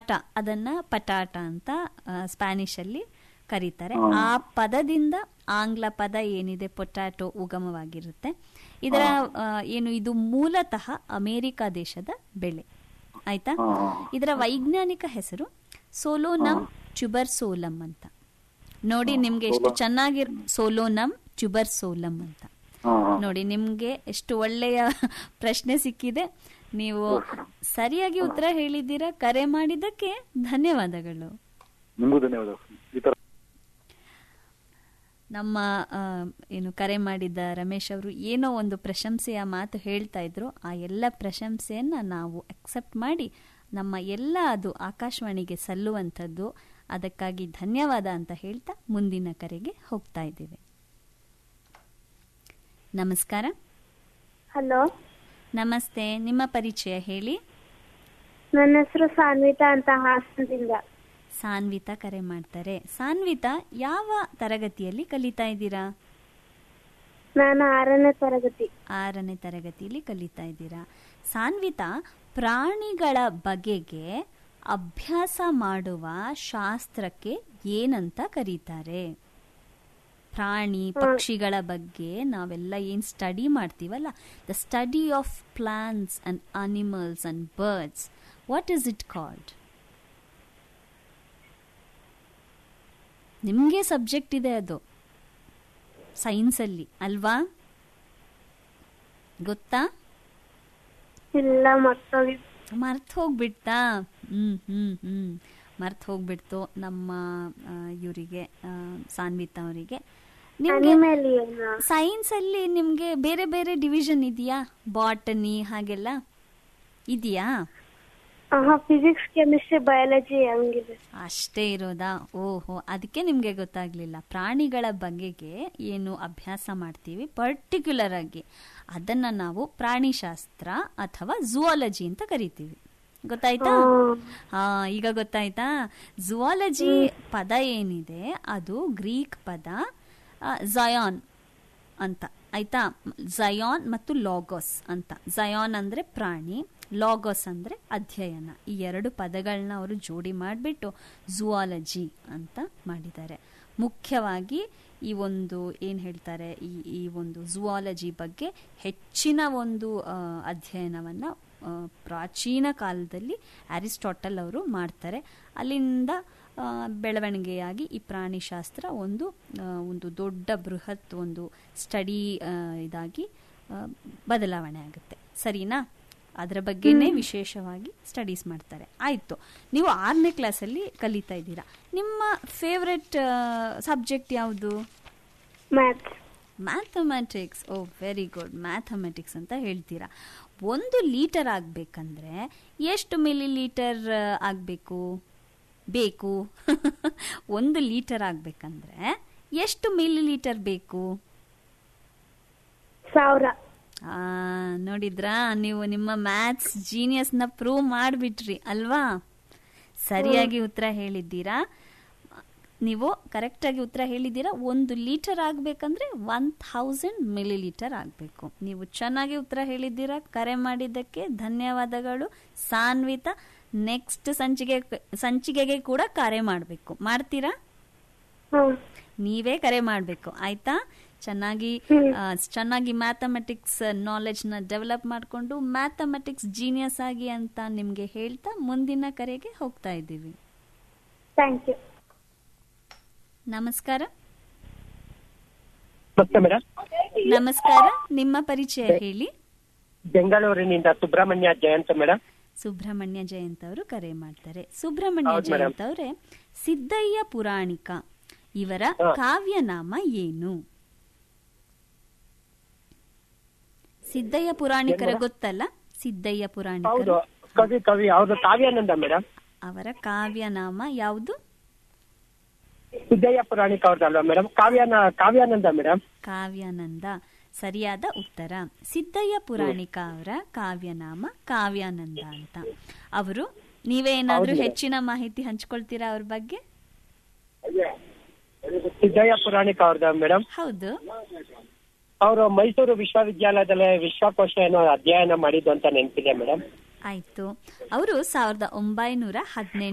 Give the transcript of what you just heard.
ಅದನ್ನ ಪಟಾಟ ಅಂತ ಸ್ಪ್ಯಾನಿಷ್ ಅಲ್ಲಿ ಕರೀತಾರೆ ಆ ಪದದಿಂದ ಆಂಗ್ಲ ಪದ ಏನಿದೆ ಪೊಟ್ಯಾಟೊ ಉಗಮವಾಗಿರುತ್ತೆ ಇದರ ಆ, ಏನು ಇದು ಮೂಲತಃ ಅಮೆರಿಕ ದೇಶದ ಬೆಳೆ ಆಯ್ತಾ ಇದರ ವೈಜ್ಞಾನಿಕ ಹೆಸರು ಸೋಲೋನಮ್ ಟ್ಯುಬರ್ಸೋಲಮ್ ಅಂತ ನೋಡಿ ನಿಮ್ಗೆ ಎಷ್ಟು ಚೆನ್ನಾಗಿರ್ ಸೋಲೋನಮ್ ಟ್ಯುಬರ್ಸೋಲಮ್ ಅಂತ ನೋಡಿ ನಿಮ್ಗೆ ಎಷ್ಟು ಒಳ್ಳೆಯ ಪ್ರಶ್ನೆ ಸಿಕ್ಕಿದೆ ನೀವು ಸರಿಯಾಗಿ ಉತ್ತರ ಹೇಳಿದ್ದೀರಾ ಕರೆ ಮಾಡಿದ್ದಕ್ಕೆ ಧನ್ಯವಾದಗಳು ನಿಮಗೂ ಧನ್ಯವಾದ ಈ ತರ ನಮ್ಮ ಆ, ಏನು ಕರೆ ಮಾಡಿದ್ದ ರಮೇಶ್ ಅವರು ಏನೋ ಒಂದು ಪ್ರಶಂಸೆಯ ಮಾತು ಹೇಳ್ತಾ ಇದ್ರು ಆ ಎಲ್ಲ ಪ್ರಶಂಸೆಯನ್ನ ನಾವು ಅಕ್ಸೆಪ್ಟ್ ಮಾಡಿ ನಮ್ಮ ಎಲ್ಲ ಅದು ಆಕಾಶವಾಣಿಗೆ ಸಲ್ಲುವಂಥದ್ದು ಅದಕ್ಕಾಗಿ ಧನ್ಯವಾದ ಅಂತ ಹೇಳ್ತಾ ಮುಂದಿನ ಕರೆಗೆ ಹೋಗ್ತಾ ಇದ್ದೇವೆ ನಮಸ್ಕಾರ ಹಲೋ ನಮಸ್ತೆ ನಿಮ್ಮ ಪರಿಚಯ ಹೇಳಿ ನನ್ನ ಹೆಸರು ಸಾನ್ವಿತಾ ಅಂತ ಹಾಸನದಿಂದ ಸಾನ್ವಿತಾ ಕರೆ ಮಾಡ್ತಾರೆ ಸಾನ್ವಿತಾ ಯಾವ ತರಗತಿಯಲ್ಲಿ ಕಲಿತಾ ಇದ್ದೀರಾ ನಾನು ಆರನೇ ತರಗತಿ ಆರನೇ ತರಗತಿಯಲ್ಲಿ ಕಲಿತಾ ಇದ್ದೀರಾ ಸಾನ್ವಿತಾ ಪ್ರಾಣಿಗಳ ಬಗೆಗೆ ಅಭ್ಯಾಸ ಮಾಡುವ ಶಾಸ್ತ್ರಕ್ಕೆ ಏನಂತ ಕರೀತಾರೆ ಪ್ರಾಣಿ ಪಕ್ಷಿಗಳ ಬಗ್ಗೆ ನಾವೆಲ್ಲ ಏನ್ ಸ್ಟಡಿ ಮಾಡ್ತೀವಲ್ಲ the study of plants and animals and birds what is it called ನಿಮಗೆ ಸಬ್ಜೆಕ್ಟ್ ಇದೆ ಅದು ಸೈನ್ಸಲ್ಲಿ ಅಲ್ವಾ ಗೊತ್ತಾ ಇಲ್ಲ ಮತ್ತೋಗಿ ಮರ್ತ್ ಹೋಗ್ಬಿಡ್ತಾ ಹ್ಮ್ ಹ್ಮ್ ಹ್ಮ್ ಮರ್ತ್ ಹೋಗ್ಬಿಡ್ತು ನಮ್ಮ ಇವರಿಗೆ ಸಾನ್ವಿತಾ ಅವರಿಗೆ ನಿಮ್ಗೆ ಅನಿಮಲ್ ಏನು ಸೈನ್ಸ್ ಅಲ್ಲಿ ನಿಮ್ಗೆ ಬೇರೆ ಬೇರೆ ಡಿವಿಷನ್ ಇದೆಯಾ ಬಾಟನಿ ಹಾಗೆಲ್ಲ ಇದೆಯಾ ಫಿಸಿಕ್ಸ್ ಕೆಮಿಸ್ಟ್ರಿ ಬಯಾಲಜಿ ಹಂಗಿದೆ ಅಷ್ಟೇ ಇರೋದಾ ಓಹೋ ಅದಕ್ಕೆ ನಿಮ್ಗೆ ಗೊತ್ತಾಗ್ಲಿಲ್ಲ ಪ್ರಾಣಿಗಳ ಬಗೆಗೆ ಏನು ಅಭ್ಯಾಸ ಮಾಡ್ತೀವಿ ಪರ್ಟಿಕ್ಯುಲರ್ ಆಗಿ ಅದನ್ನ ನಾವು ಪ್ರಾಣಿಶಾಸ್ತ್ರ ಅಥವಾ ಝುವಾಲಜಿ ಅಂತ ಕರಿತೀವಿ ಗೊತ್ತಾಯ್ತಾ ಹಾ ಈಗ ಗೊತ್ತಾಯ್ತಾ ಝುವಾಲಜಿ ಪದ ಏನಿದೆ ಅದು ಗ್ರೀಕ್ ಪದ ಜಯಾನ್ ಅಂತ ಆಯ್ತಾ ಜಯಾನ್ ಮತ್ತು ಲಾಗೋಸ್ ಅಂತ ಜಯಾನ್ ಅಂದ್ರೆ ಪ್ರಾಣಿ ಲಾಗೋಸ್ ಅಂದ್ರೆ ಅಧ್ಯಯನ ಈ ಎರಡು ಪದಗಳನ್ನ ಅವರು ಜೋಡಿ ಮಾಡಿಬಿಟ್ಟು ಝುವಾಲಜಿ ಅಂತ ಮಾಡಿದ್ದಾರೆ ಮುಖ್ಯವಾಗಿ ಈ ಒಂದು ಏನು ಹೇಳ್ತಾರೆ ಈ ಈ ಒಂದು ಝುವಾಲಜಿ ಬಗ್ಗೆ ಹೆಚ್ಚಿನ ಒಂದು ಆ, ಅಧ್ಯಯನವನ್ನ ಆ, ಪ್ರಾಚೀನ ಕಾಲದಲ್ಲಿ ಅರಿಸ್ಟಾಟಲ್ ಅವರು ಮಾಡ್ತಾರೆ ಅಲ್ಲಿಂದ ಆ, ಬೆಳವಣಿಗೆಯಾಗಿ ಈ ಪ್ರಾಣಿಶಾಸ್ತ್ರ ಒಂದು ಆ, ಒಂದು ದೊಡ್ಡ ಬೃಹತ್ ಒಂದು ಸ್ಟಡಿ ಇದಾಗಿ ಆ, ಬದಲಾವಣೆ ಆಗುತ್ತೆ ಸರಿನಾ ಅದರ ಬಗ್ಗೆನೇ ವಿಶೇಷವಾಗಿ ಸ್ಟಡೀಸ್ ಮಾಡ್ತಾರೆ ಆಯಿತು ನೀವು ಆರನೇ ಕ್ಲಾಸಲ್ಲಿ ಕಲಿತಾ ಇದ್ದೀರಾ ನಿಮ್ಮ ಫೇವ್ರೆಟ್ ಸಬ್ಜೆಕ್ಟ್ ಯಾವುದು maths mathematics oh very good mathematics ಅಂತ ಹೇಳ್ತೀರಾ ಒಂದು ಲೀಟರ್ ಆಗಬೇಕಂದ್ರೆ ಎಷ್ಟು ಮಿಲಿ ಲೀಟರ್ ಆಗಬೇಕು ಬೇಕು ಒಂದು ಲೀಟರ್ ಆಗಬೇಕಂದ್ರೆ ಎಷ್ಟು ಮಿಲಿ ಲೀಟರ್ ಬೇಕು ಸಾವಿರ ಆ, ನೋಡಿದ್ರಾ ನೀವು ನಿಮ್ಮ ಮ್ಯಾಥ್ಸ್ ಜೀನಿಯಸ್ನ ಪ್ರೂವ್ ಮಾಡಿಬಿಟ್ರಿ ಅಲ್ವಾ ಸರಿಯಾಗಿ ಉತ್ತರ ಹೇಳಿದ್ದೀರಾ ನೀವು ಕರೆಕ್ಟಾಗಿ ಉತ್ತರ ಹೇಳಿದ್ದೀರಾ ಒಂದು ಲೀಟರ್ ಆಗಬೇಕಂದ್ರೆ ಒನ್ ಥೌಸಂಡ್ ಮಿಲಿ ಲೀಟರ್ ಆಗಬೇಕು ನೀವು ಚೆನ್ನಾಗಿ ಉತ್ತರ ಹೇಳಿದ್ದೀರಾ ಕರೆ ಮಾಡಿದ್ದಕ್ಕೆ ಧನ್ಯವಾದಗಳು ಸಾನ್ವಿತ ನೆಕ್ಸ್ಟ್ ಸಂಚಿಕೆ ಸಂಚಿಕೆಗೆ ಕೂಡ ಕರೆ ಮಾಡಬೇಕು ಮಾಡ್ತೀರಾ ಹ್ಮ್ ನೀವೇ ಕರೆ ಮಾಡಬೇಕು ಆಯ್ತಾ ಚೆನ್ನಾಗಿ ಆ, ಚೆನ್ನಾಗಿ ಮ್ಯಾಥಮೆಟಿಕ್ಸ್ ನಾಲೆಜ್ನ ಡೆವಲಪ್ ಮಾಡಿಕೊಂಡು ಮ್ಯಾಥಮೆಟಿಕ್ಸ್ ಜೀನಿಯಸ್ ಆಗಿ ಅಂತ ನಿಮಗೆ ಹೇಳ್ತಾ ಮುಂದಿನ ಕರೆಗೆ ಹೋಗ್ತಾ ಇದ್ದೀವಿ ಥ್ಯಾಂಕ್ ಯು ನಮಸ್ಕಾರ ನಮಸ್ತೆ ಮೇಡಮ್ ನಮಸ್ಕಾರ ನಿಮ್ಮ ಪರಿಚಯ ಹೇಳಿ ಬೆಂಗಳೂರಿನಿಂದ ಸುಬ್ರಹ್ಮಣ್ಯ ಜಯಂತ್ ಮೇಡಮ್ ಸುಬ್ರಹ್ಮಣ್ಯ ಜಯಂತ್ ಅವರು ಕರೆ ಮಾಡ್ತಾರೆ ಸುಬ್ರಹ್ಮಣ್ಯ ಹೌದು ಮೇಡಮ್. ಜಯಂತ್ ಅವರೇ ಸಿದ್ದಯ್ಯ ಪುರಾಣಿಕ ಇವರ ಹಾ. ಕಾವ್ಯನಾಮ ಏನು ಸಿದ್ದಯ್ಯ ಪುರಾಣಿಕರ ಗೊತ್ತಲ್ಲ ಸಿದ್ದಯ್ಯ ಹೌದು ಪುರಾಣಿಕರು ಕವಿ ಕವಿ ಹೌದು ಕಾವ್ಯಾನಂದ ಮೇಡಮ್ ಅವರ ಕಾವ್ಯನಾಮ ಯಾವುದು ಸಿದ್ದಯ್ಯ ಪುರಾಣಿಕ ಅವ್ರದಲ್ವಾ ಮೇಡಮ್ ಕಾವ್ಯಾನ ಕಾವ್ಯಾನಂದ ಮೇಡಮ್ ಕಾವ್ಯಾನಂದ ಸರಿಯಾದ ಉತ್ತರ ಸಿದ್ದಯ್ಯ ಪುರಾಣಿಕ ಅವರ ಕಾವ್ಯನಾಮ ಕಾವ್ಯಾನಂದ ಅಂತ ಅವರು ನೀವೇ ಏನಾದ್ರೂ ಹೆಚ್ಚಿನ ಮಾಹಿತಿ ಹಂಚ್ಕೊಳ್ತೀರಾ ಅವ್ರ ಬಗ್ಗೆ ಸಿದ್ದಯ್ಯ ಪುರಾಣಿಕ ಅವ್ರದ ಮೇಡಮ್ ಹೌದು ಅವರು ಮೈಸೂರು ವಿಶ್ವವಿದ್ಯಾಲಯದಲ್ಲಿ ವಿಶ್ವಕೋಶ ಏನೋ ಅಧ್ಯಯನ ಮಾಡಿದ್ದು ಅಂತ ನೆನಪಿದೆ ಮೇಡಮ್ ಆಯ್ತು ಅವರು ಸಾವಿರದ ಒಂಬೈನೂರ ಹದಿನೆಂಟು